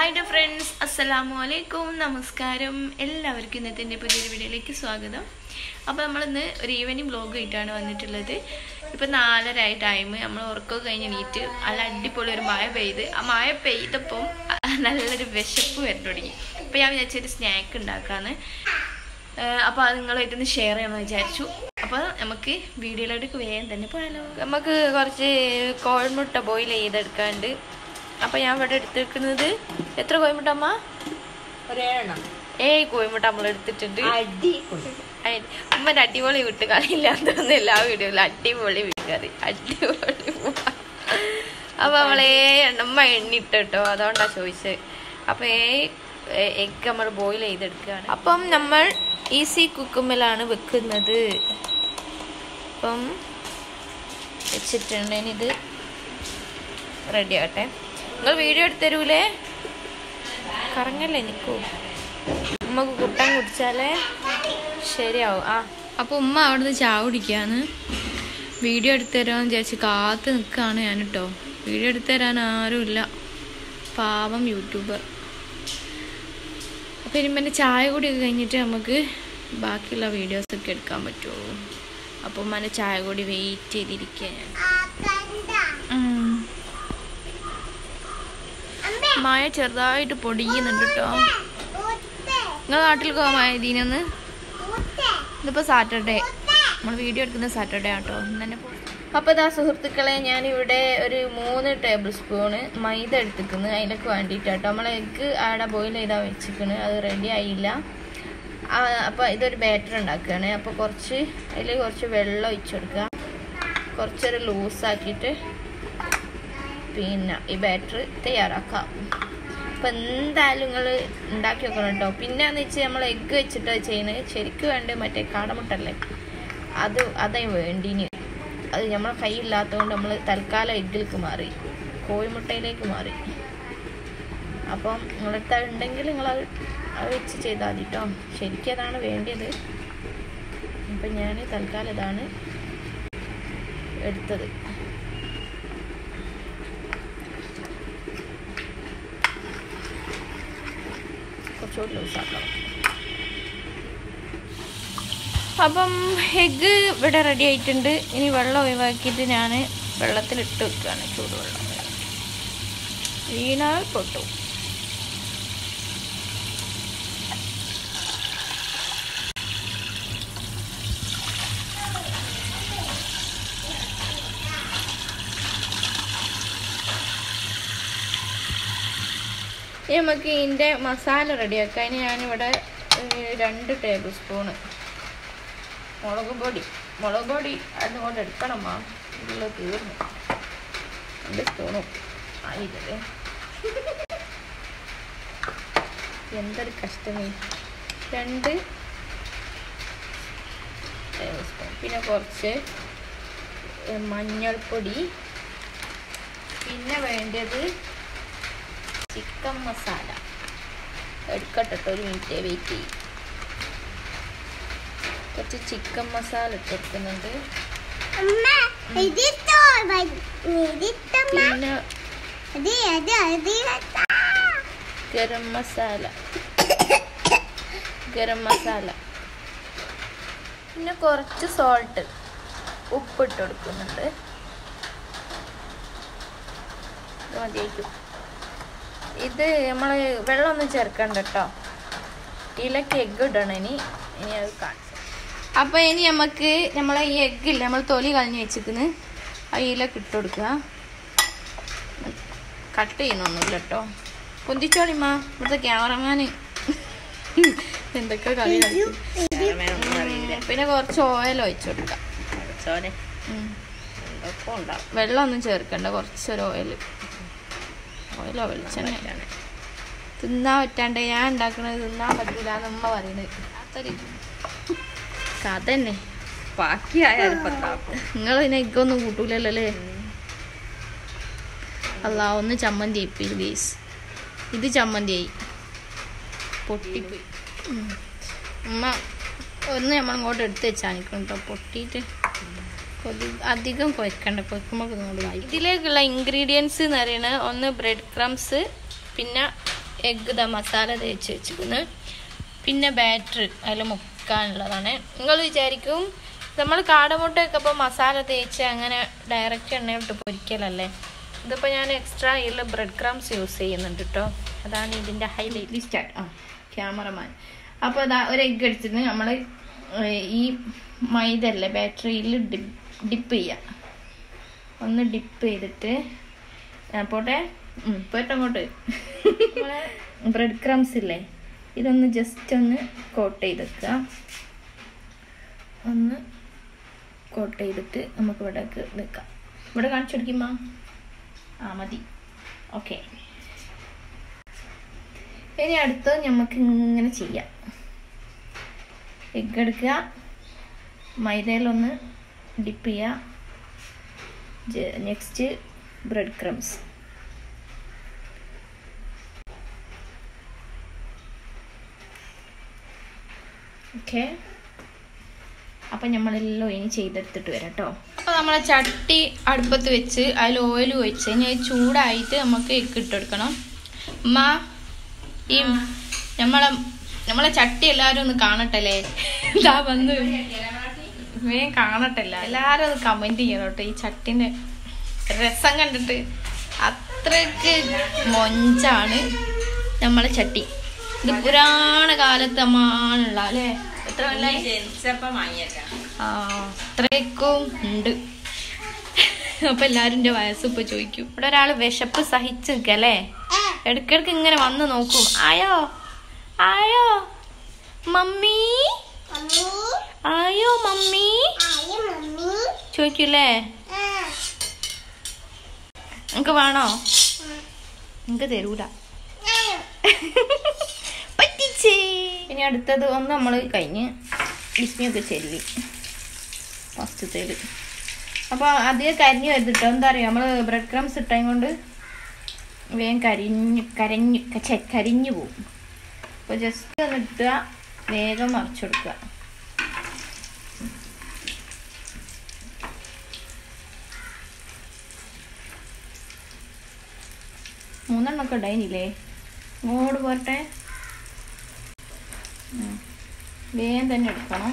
Hi D friends അസ്സലാമു അലൈക്കും നമസ്കാരം എല്ലാവർക്കും ഇന്നത്തെ എൻ്റെ പുതിയൊരു വീഡിയോയിലേക്ക് സ്വാഗതം അപ്പോൾ നമ്മളിന്ന് ഒരു ഈവനിങ് വ്ലോഗ് ആയിട്ടാണ് വന്നിട്ടുള്ളത് ഇപ്പം നാലര ആയ ടൈം നമ്മൾ ഉറക്കമൊക്കെ കഴിഞ്ഞ് എണീറ്റ് നല്ല അടിപൊളി ഒരു മഴ പെയ്ത് ആ മഴ പെയ്തപ്പം നല്ലൊരു വിശപ്പ് വരാൻ തുടങ്ങി അപ്പോൾ ഞാൻ വിചാരിച്ചൊരു സ്നാക്ക് ഉണ്ടാക്കാന്ന് അപ്പോൾ അത് നിങ്ങളായിട്ടൊന്ന് ഷെയർ ചെയ്യണമെന്ന് വിചാരിച്ചു അപ്പോൾ നമുക്ക് വീഡിയോയിലോട്ട് വേഗം തന്നെ പോയാലോ നമുക്ക് കുറച്ച് കോഴിമുട്ട ബോയിൽ ചെയ്തെടുക്കാണ്ട് അപ്പോൾ ഞാൻ ഇവിടെ എടുത്തിരിക്കുന്നത് എത്ര കോഴിമുട്ട അമ്മ ഒരേഴെണ്ണം ഏയ് കോഴിമുട്ട നമ്മൾ എടുത്തിട്ടുണ്ട് അടിപൊളി അയ് ഉമ്മൻ്റെ അടിപൊളി വീട്ടുകറി ഇല്ലാത്തതൊന്നും എല്ലാ വീഡിയോയിലും അടിപൊളി വീട്ടുകറി അടിപൊളി അപ്പൊ നമ്മളേ എണ്ണമ്മ എണ്ണിട്ട് കേട്ടോ അതുകൊണ്ടാ ചോദിച്ചത് അപ്പൊ എഗ് നമ്മൾ ബോയിൽ ചെയ്തെടുക്കുകയാണ് അപ്പം നമ്മൾ ഈസി കുക്കുമ്മലാണ് വെക്കുന്നത് അപ്പം വെച്ചിട്ടുണ്ട് ഇനി ഇത് റെഡി ആകട്ടെ നിങ്ങൾ വീഡിയോ എടുത്തരൂലേ കറങ്ങല്ലേ നിൽക്കൂ ഉമ്മക്ക് കുട്ടൻ കുടിച്ചാലേ ശരിയാവും ആ അപ്പോൾ ഉമ്മ അവിടുന്ന് ചായ കുടിക്കാന്ന് വീഡിയോ എടുത്തു തരാമെന്ന് വിചാരിച്ച് കാത്ത് നിൽക്കുകയാണ് ഞാൻ കേട്ടോ വീഡിയോ എടുത്തു തരാൻ ആരുമില്ല പാവം യൂട്യൂബർ അപ്പോൾ ഇനി എൻ്റെ ചായ കൂടിയൊക്കെ കഴിഞ്ഞിട്ട് നമുക്ക് ബാക്കിയുള്ള വീഡിയോസൊക്കെ എടുക്കാൻ പറ്റുള്ളൂ അപ്പോൾ ഉമ്മൻ്റെ ചായ കൂടി വെയിറ്റ് ചെയ്തിരിക്കുക ഞാൻ ഉം. മഴ ചെറുതായിട്ട് പൊടിയുന്നുണ്ട് കേട്ടോ നിങ്ങൾ നാട്ടിൽ പോകാൻ മഴ ഇതിനൊന്ന് ഇതിപ്പോൾ സാറ്റർഡേ നമ്മൾ വീഡിയോ എടുക്കുന്ന സാറ്റർഡേ ആട്ടോ ഇന്ന് തന്നെ പോകും അപ്പോൾ ഇതാ സുഹൃത്തുക്കളെ ഞാനിവിടെ ഒരു മൂന്ന് ടേബിൾ സ്പൂണ് മൈദ എടുത്തിക്കുന്നു അതിലേക്ക് വേണ്ടിയിട്ടാട്ടോ നമ്മൾ എഗ്ഗ് ആടെ ബോയിൽ ചെയ്താൽ വെച്ചിരിക്കണ് അത് റെഡി ആയില്ല അപ്പോൾ ഇതൊരു ബാറ്റർ ഉണ്ടാക്കുകയാണ് അപ്പോൾ കുറച്ച് അതിൽ കുറച്ച് വെള്ളം ഒഴിച്ചു കൊടുക്കുക കുറച്ചൊരു ലൂസാക്കിയിട്ട് പിന്നെ ഈ ബാറ്റർ തയ്യാറാക്കാം അപ്പം എന്തായാലും നിങ്ങൾ ഉണ്ടാക്കി വെക്കണം കേട്ടോ പിന്നെന്ന് വെച്ചാൽ നമ്മൾ എഗ്ഗ് വെച്ചിട്ടാണ് ചെയ്യുന്നത് ശരിക്കും വേണ്ടത് മറ്റേ കാടമുട്ടല്ലേ അത് അതേ വേണ്ടിന് അത് നമ്മളെ കൈയില്ലാത്തതുകൊണ്ട് നമ്മൾ തൽക്കാലം എഗ്ഗിലേക്ക് മാറി കോഴിമുട്ടയിലേക്ക് മാറി അപ്പം നിങ്ങളടുത്ത് അത് ഉണ്ടെങ്കിൽ നിങ്ങളത് അത് വെച്ച് ചെയ്താൽ മതി കേട്ടോ ശരിക്കും അതാണ് വേണ്ടിയത് അപ്പം ഞാൻ തൽക്കാലം ഇതാണ് എടുത്തത് കുറച്ചുകൂടി ലൂസാക്കണം അപ്പം എഗ്ഗ് ഇവിടെ റെഡി ആയിട്ടുണ്ട് ഇനി വെള്ളം ഒഴിവാക്കിയിട്ട് ഞാൻ വെള്ളത്തിലിട്ട് വെക്കുകയാണ് ചൂടുവെള്ളം വീണാൽ പൊട്ടു ഇനി നമുക്ക് ഇതിൻ്റെ മസാല റെഡിയാക്കാം അതിന് ഞാനിവിടെ ഒരു രണ്ട് ടേബിൾ സ്പൂണ് മുളക് പൊടി മുളക് പൊടി അതിന് കൊണ്ട് എടുക്കണമാ ഇതിലുള്ള തീർന്നു രണ്ട് സ്പൂണും ആയില്ലേ എന്തൊരു കഷ്ടമേ രണ്ട് ടേബിൾ സ്പൂൺ പിന്നെ കുറച്ച് മഞ്ഞൾപ്പൊടി പിന്നെ വേണ്ടത് ചിക്കൻ മസാല എടുക്കട്ടെ ഒരു മിനിറ്റ് വെയിറ്റ് ചെയ്യും കുറച്ച് ചിക്കൻ മസാല ഇട്ടെടുക്കുന്നുണ്ട് പിന്നെ ഗരം മസാല ഗരം മസാല പിന്നെ കുറച്ച് സോൾട്ട് ഉപ്പിട്ട് കൊടുക്കുന്നുണ്ട് ഇത് മതിയായിരിക്കും ഇത് നമ്മൾ വെള്ളമൊന്നും ചേർക്കണ്ട കേട്ടോ ഇതിലേക്ക് എഗ്ഗ് ഇടണം ഇനി ഇനി അത് കാണിച്ചു അപ്പോൾ ഇനി നമുക്ക് നമ്മളെ ഈ എഗ്ഗില്ല നമ്മൾ തൊലി കളഞ്ഞ് വെച്ചിരിക്കുന്നു ആ ഇതിലേക്ക് ഇട്ട് കൊടുക്കുക കട്ട് ചെയ്യുന്നൊന്നുമില്ല കേട്ടോ പൊന്തിച്ചോളിമ്മ ഇവിടുത്തെ ക്യാമറമാൻ എന്തൊക്കെ കളി കളിക്കും പിന്നെ കുറച്ച് ഓയിൽ ഒഴിച്ചു കൊടുക്കാം ചോനെ ഉം. എന്തൊക്കെ ഉണ്ടാവും വെള്ളമൊന്നും ചേർക്കണ്ട കുറച്ചൊരു ഓയിൽ ഓയിലോ വെളിച്ചെണ്ണ തിന്നാൻ പറ്റാണ്ട് ഞാൻ ഉണ്ടാക്കണത് തിന്നാൻ പറ്റില്ല എന്ന് ഉമ്മ പറയുന്നത് അത്ര കഥ തന്നെ ബാക്കിയായാലും പത്താവും നിങ്ങൾ പിന്നെ ഇക്കൊന്നും കൂട്ടൂലല്ലോ അല്ലേ അല്ല ഒന്ന് ചമ്മന്തി ആയിപ്പോയി ഗീസ് ഇത് ചമ്മന്തിയായി പൊട്ടിപ്പോയി ഉം. ഉമ്മ ഒന്ന് നമ്മളിങ്ങോട്ട് എടുത്ത് വെച്ചാൽ നിൽക്കണം കേട്ടോ പൊട്ടിയിട്ട് കൊതി അധികം കുഴക്കണ്ട കുഴക്കുമ്പോൾ ഇങ്ങോട്ട് വായി ഇതിലേക്കുള്ള ഇൻഗ്രീഡിയൻസ് എന്ന് പറയുന്നത് ഒന്ന് ബ്രെഡ് ക്രംസ് പിന്നെ എഗ്ഗ് ദ മസാല തേച്ച് വെച്ചിരിക്കുന്നത് പിന്നെ ബാറ്റർ അതിൽ മുക്കാനുള്ളതാണ് നിങ്ങൾ വിചാരിക്കും നമ്മൾ കാടമുട്ടയൊക്കെ ഇപ്പോൾ മസാല തേച്ച് അങ്ങനെ ഡയറക്റ്റ് എണ്ണയിലിട്ട് പൊരിക്കലല്ലേ ഇതിപ്പോൾ ഞാൻ എക്സ്ട്രാ ഇതിൽ ബ്രെഡ് ക്രംസ് യൂസ് ചെയ്യുന്നുണ്ട് കേട്ടോ അതാണ് ഇതിൻ്റെ ഹൈലൈറ്റ് സ്റ്റാർട്ട് ആ ക്യാമറമാൻ അപ്പോൾ അതാ ഒരു എഗ്ഗ് എടുത്തിട്ട് നമ്മൾ ഈ മൈദ അല്ലേ ബാറ്ററിയിൽ ഡിപ്പ് ഡിപ്പ് ചെയ്യുക ഒന്ന് ഡിപ്പ് ചെയ്തിട്ട് ആ, പോട്ടെ ഉം, പോട്ടെ അങ്ങോട്ട് നമ്മളെ ബ്രെഡ് ക്രംസ് ഇല്ലേ ഇതൊന്ന് ജസ്റ്റ് ഒന്ന് കോട്ട് ചെയ്ത് വെക്കുക ഒന്ന് കോട്ട് ചെയ്തിട്ട് നമുക്ക് ഇവിടെ വെക്കാം ഇവിടെ കാണിച്ചു കൊടുക്കുമ്പോ ആ മതി ഓക്കെ ഇനി അടുത്തത് നമുക്ക് ഇങ്ങനെ ചെയ്യാം എഗ് എടുക്കുക മൈദയിലൊന്ന് ഡിപ്പ് ചെയ്യുക നെക്സ്റ്റ് ബ്രെഡ് ക്രംസ് ഓക്കെ അപ്പം നമ്മളെല്ലാം ഇനി ചെയ്തെടുത്തിട്ട് വരാം കേട്ടോ അപ്പോൾ നമ്മളെ ചട്ടി അടുപ്പത്ത് വെച്ച് അതിൽ ഓയിൽ ഒഴിച്ച് ഇനി അത് ചൂടായിട്ട് നമുക്ക് എഗ് ഇട്ടെടുക്കണം അമ്മ ഈ നമ്മളെ നമ്മളെ ചട്ടി എല്ലാവരും ഒന്ന് കാണട്ടല്ലേ ഇതാ വന്ന് വേഗം കാണട്ടല്ല എല്ലാവരും അത് കമൻറ്റ് ചെയ്യണം കേട്ടോ ഈ ചട്ടിൻ്റെ രസം കണ്ടിട്ട് അത്രക്ക് മൊഞ്ചാണ് നമ്മളെ ചട്ടി ഇത് പുരാണ കാലത്ത് അമ്മാണുള്ള അല്ലേ എത്ര കൊല്ലായി ജനിച്ചപ്പോ വാങ്ങിയേക്ക ആ അത്രയ്ക്കും ഉണ്ട് അപ്പൊ എല്ലാരും എന്റെ വയസ്സ് ഇപ്പൊ ചോദിക്കും ഇവിടെ ഒരാള് വിശപ്പ് സഹിച്ച് നിൽക്കല്ലേ ഇടക്കിടക്ക് ഇങ്ങനെ വന്ന് നോക്കും ആയോ ആയോ മമ്മി ആയോ മമ്മി ചോദിക്കൂലേ നിങ്ങക്ക് വേണോ നിങ്ങക്ക് തരൂല പറ്റിച്ചേ ഇനി അടുത്തത് ഒന്ന് നമ്മൾ കഴിഞ്ഞ് ഡിസ്മിയൊക്കെ ചെല്ലി ഫസ്റ്റത്തേല് അപ്പോൾ അധികം കരിഞ്ഞ് വരുത്തിട്ടോ എന്താ അറിയുക നമ്മൾ ബ്രെഡ് ക്രംസ് ഇട്ടതും കൊണ്ട് വേഗം കരിഞ്ഞ് കരഞ്ഞ് ഛെ, കരിഞ്ഞു പോവും അപ്പോൾ ജസ്റ്റ് ഒന്ന് ഇട്ടുക വേഗം മറിച്ചെടുക്കുക മൂന്നെണ്ണമൊക്കെ ഉണ്ടായില്ലേ ഇങ്ങോട്ട് പോരട്ടെ ഉം. വേഗം തന്നെ എടുക്കണം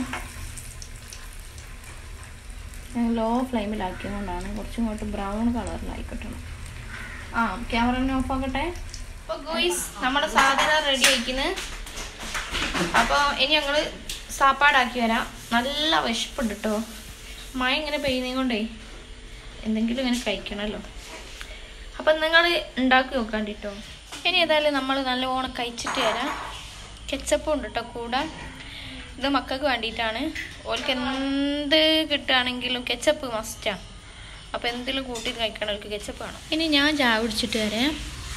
ഞാൻ ലോ ഫ്ലെയിമിലാക്കിയതുകൊണ്ടാണ് കുറച്ചും ഇങ്ങോട്ട് ബ്രൗൺ കളറിലായി കിട്ടണം ആ ക്യാമറ ഓഫ് ആക്കട്ടെ അപ്പോൾ ഗോയ്സ് നമ്മുടെ സാധനം റെഡി ആയിക്കുന്നു അപ്പോൾ ഇനി ഞങ്ങൾ സാപ്പാടാക്കി വരാം നല്ല വിശപ്പുണ്ട് കേട്ടോ മഴ ഇങ്ങനെ പെയ്യുന്നതും കൊണ്ടേ എന്തെങ്കിലും ഇങ്ങനെ കഴിക്കണമല്ലോ അപ്പം നിങ്ങൾ ഉണ്ടാക്കി നോക്കാണ്ടിട്ടോ ഇനി ഏതായാലും നമ്മൾ നല്ലോണം കഴിച്ചിട്ട് വരാം കെച്ചപ്പും ഉണ്ട് കേട്ടോ കൂടെ ഇത് മക്കൾക്ക് വേണ്ടിയിട്ടാണ് ഓൾക്ക് എന്ത് കിട്ടുകയാണെങ്കിലും കെച്ചപ്പ് മസ്റ്റാണ് അപ്പോൾ എന്തെങ്കിലും കൂട്ടി കഴിക്കണം അവർക്ക് കെച്ചപ്പ് വേണം ഇനി ഞാൻ ചായ കുടിച്ചിട്ട് വരാം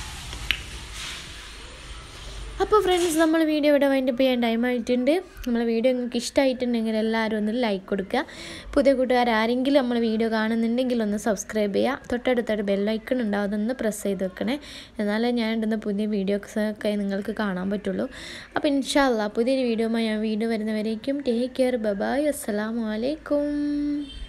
അപ്പോൾ ഫ്രണ്ട്സ് നമ്മൾ വീഡിയോ ഇവിടെ വൈൻഡപ്പ് ചെയ്യാൻ ടൈം ആയിട്ടുണ്ട് നമ്മളെ വീഡിയോ നിങ്ങൾക്ക് ഇഷ്ടമായിട്ടുണ്ടെങ്കിൽ എല്ലാവരും ഒന്ന് ലൈക്ക് കൊടുക്കുക പുതിയ കൂട്ടുകാർ ആരെങ്കിലും നമ്മൾ വീഡിയോ കാണുന്നുണ്ടെങ്കിൽ ഒന്ന് സബ്സ്ക്രൈബ് ചെയ്യുക തൊട്ടടുത്തൊരു ബെല്ലൈക്കൺ ഉണ്ടാവും അതൊന്ന് പ്രസ് ചെയ്ത് വെക്കണേ എന്നാലേ ഞാൻ ഇടുന്ന പുതിയ വീഡിയോസ് ഒക്കെ നിങ്ങൾക്ക് കാണാൻ പറ്റുള്ളൂ അപ്പോൾ ഇൻഷാല്ല പുതിയൊരു വീഡിയോമായി ഞാൻ വീഡിയോ വരുന്നവരേക്കും ടേക്ക് കെയർ ബബായ് അസ്സലാമു അലൈക്കും